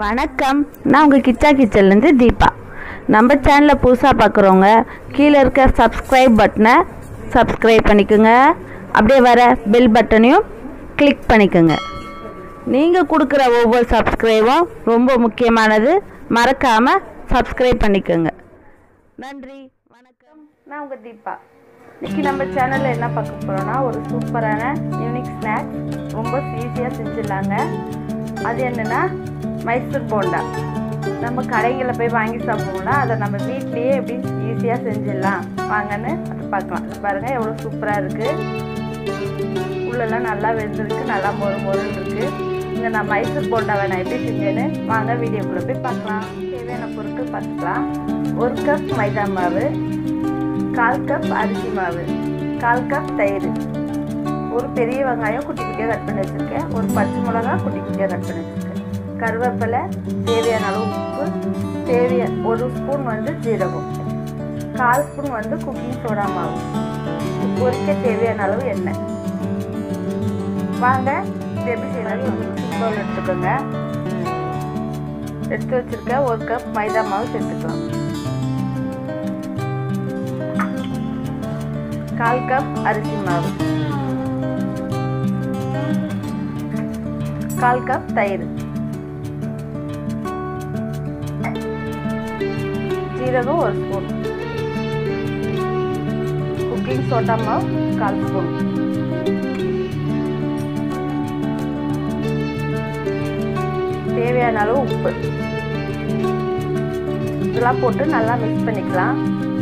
வணக்கம் நான் உங்கள் கிச்சா கிச்சன்லேருந்து தீபா நம்ம சேனலை புதுசாக பார்க்குறவங்க கீழே இருக்க சப்ஸ்கிரைப் பட்டனை சப்ஸ்கிரைப் பண்ணிக்கோங்க அப்படியே வர பெல் பட்டனையும் கிளிக் பண்ணிக்கோங்க நீங்கள் கொடுக்குற ஒவ்வொரு சப்ஸ்கிரைபும் ரொம்ப முக்கியமானது மறக்காமல் சப்ஸ்கிரைப் பண்ணிக்கோங்க நன்றி வணக்கம் நான் உங்கள் தீபா இன்னைக்கு நம்ம சேனலில் என்ன பார்க்க போகிறோன்னா ஒரு சூப்பரான யூனிக் ஸ்நாக்ஸ் ரொம்ப ஈஸியாக செஞ்சிடலாங்க அது என்னென்னா மைசூர் போண்டா நம்ம கடைகளில் போய் வாங்கி சாப்பிடுவோம்ல அதை நம்ம வீட்லேயே எப்படி ஈஸியாக செஞ்சிடலாம் வாங்கன்னு அதை பார்க்கலாம் இது பாருங்கள் எவ்வளோ சூப்பராக இருக்குது உள்ளெல்லாம் நல்லா வெந்திருக்கு நல்லா மொறு மொறுன்னு இருக்குது இங்கே நான் மைசூர் போண்டாவை நான் எப்படி செஞ்சேன்னு வாங்க வீடியோக்குள்ளே போய் பார்க்கலாம் தேவையான பொருட்கள் பார்த்துக்கலாம் ஒரு கப் மைதா மாவு கால் கப் அரிசி மாவு கால் கப் தயிர் ஒரு பெரிய வெங்காயம் குட்டி குட்டியாக கட் பண்ணி வச்சுருக்கேன் ஒரு பச்சை மிளகா குட்டி குட்டியாக கட் பண்ணி வச்சுருக்கேன் கருவேப்பிலை தேவையான அளவு உப்பு தேவைய ஒரு ஸ்பூன் வந்து ஜீரகம் கால் ஸ்பூன் வந்து குக்கிங் சோடா மாவு பொரிக்க தேவையான அளவு எண்ணெய் வாங்க இது எப்படி செய்யலாம் ஒரு மிக்சிங் பவுல் எடுத்துக்கோங்க எடுத்து வச்சிருக்க ஒரு கப் மைதா மாவு சேர்த்துக்கலாம் கால் கப் அரிசி மாவு கால் கப் தயிர் ஜீரகம் ஒரு ஸ்பூன் குக்கிங் சோடா மாவு கால் ஸ்பூன் தேவையான அளவு உப்பு இதெல்லாம் போட்டு நல்லா மிக்ஸ் பண்ணிக்கலாம்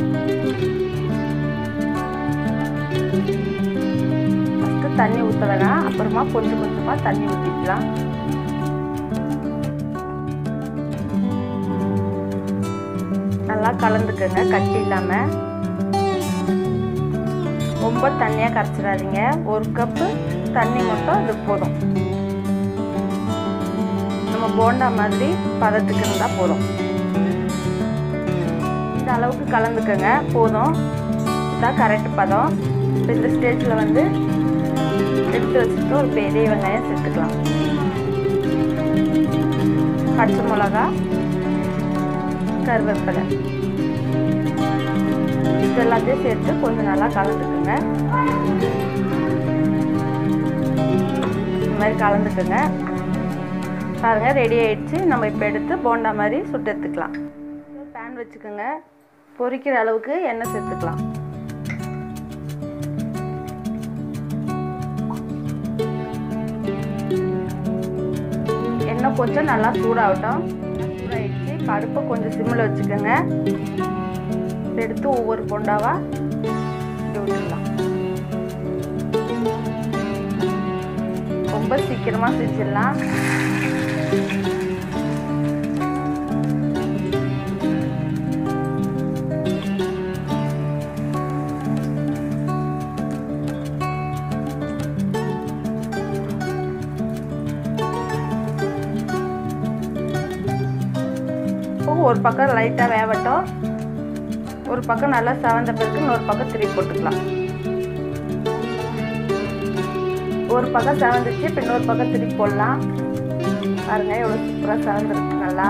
ஃபஸ்ட்டு தண்ணி ஊற்ற வேணாம் அப்புறமா கொஞ்சம் கொஞ்சமாக தண்ணி ஊற்றிக்கலாம் நல்லா கலந்துக்கோங்க கட்டி இல்லாமல் ரொம்ப தண்ணியாக கரைச்சிடாதீங்க ஒரு கப்பு தண்ணி மட்டும் அது போதும் நம்ம போண்டா மாதிரி பதத்துக்கு இருந்தால் போதும் இந்த அளவுக்கு கலந்துக்கோங்க போதும் இதுதான் கரெக்ட் பதம் இப்போ இந்த ஸ்டேஜில் வந்து எடுத்து வச்சுட்டு ஒரு பெரிய வெங்காயம் சேர்த்துக்கலாம் பச்சை மிளகா கருவேப்பிலை இது எல்லாத்தையும் சேர்த்து கொஞ்சம் நல்லா கலந்துக்குங்க இந்த மாதிரி கலந்துக்குங்க பாருங்கள் ரெடி ஆயிடுச்சு நம்ம இப்போ எடுத்து போண்டா மாதிரி சுட்டு எடுத்துக்கலாம் பேன் வச்சுக்கோங்க பொரிக்கிற அளவுக்கு எண்ணெய் சேர்த்துக்கலாம் எண்ணெய் கொஞ்சம் நல்லா சூடாகட்டும் சூடாயிடுச்சு கடுப்பை கொஞ்சம் சிம்மில் வச்சுக்கோங்க எடுத்து ஒவ்வொரு போண்டாவாக விட்டுடலாம் ரொம்ப சீக்கிரமாக செஞ்சிடலாம் ஒரு பக்கம் லைட்டாக வேவட்டும் ஒரு பக்கம் நல்லா செவந்த பிறகு இன்னொரு பக்கம் திருப்பி போட்டுக்கலாம் ஒரு பக்கம் செவந்துச்சு இப்போ இன்னொரு பக்கம் திருப்பி போடலாம் பாருங்க எவ்வளோ சூப்பராக செவந்துருக்கு நல்லா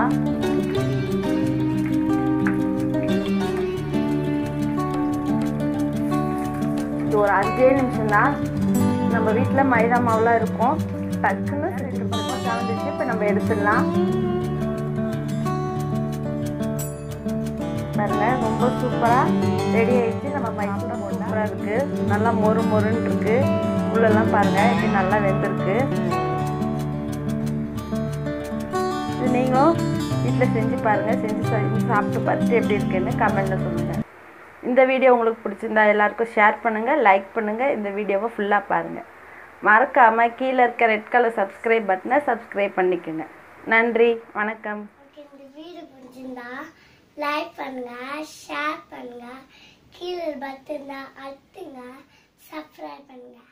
இது ஒரு அஞ்சே நிமிஷம் தான் நம்ம வீட்டில் மைதா மாவுலாம் இருக்கும் டக்குன்னு செவந்துச்சு இப்போ நம்ம எடுத்துடலாம் பாருங்க ரொம்ப சூப்பராக ரெடி ஆயிடுச்சு நம்ம மைசூர் சூப்பராக இருக்குது நல்லா மொறு மொறுன்னு இருக்கு உள்ளெல்லாம் பாருங்க இப்படி நல்லா வெந்திருக்கு இது நீங்களும் வீட்டில் செஞ்சு பாருங்கள் செஞ்சு செஞ்சு சாப்பிட்டு பார்த்துட்டு எப்படி இருக்குன்னு கமெண்ட்டில் சொல்லுங்கள் இந்த வீடியோ உங்களுக்கு பிடிச்சிருந்தா எல்லாருக்கும் ஷேர் பண்ணுங்கள் லைக் பண்ணுங்கள் இந்த வீடியோவை ஃபுல்லாக பாருங்கள் மறக்காமல் கீழே இருக்க ரெட் கலர் சப்ஸ்கிரைப் பட்டனை சப்ஸ்கிரைப் பண்ணிக்கோங்க நன்றி வணக்கம் இந்த வீடியோ பிடிச்சிருந்தா லைக் பண்ணுங்க ஷேர் பண்ணுங்க கீழே பட்டுனா அழுத்துங்க சப்ஸ்கிரைப் பண்ணுங்க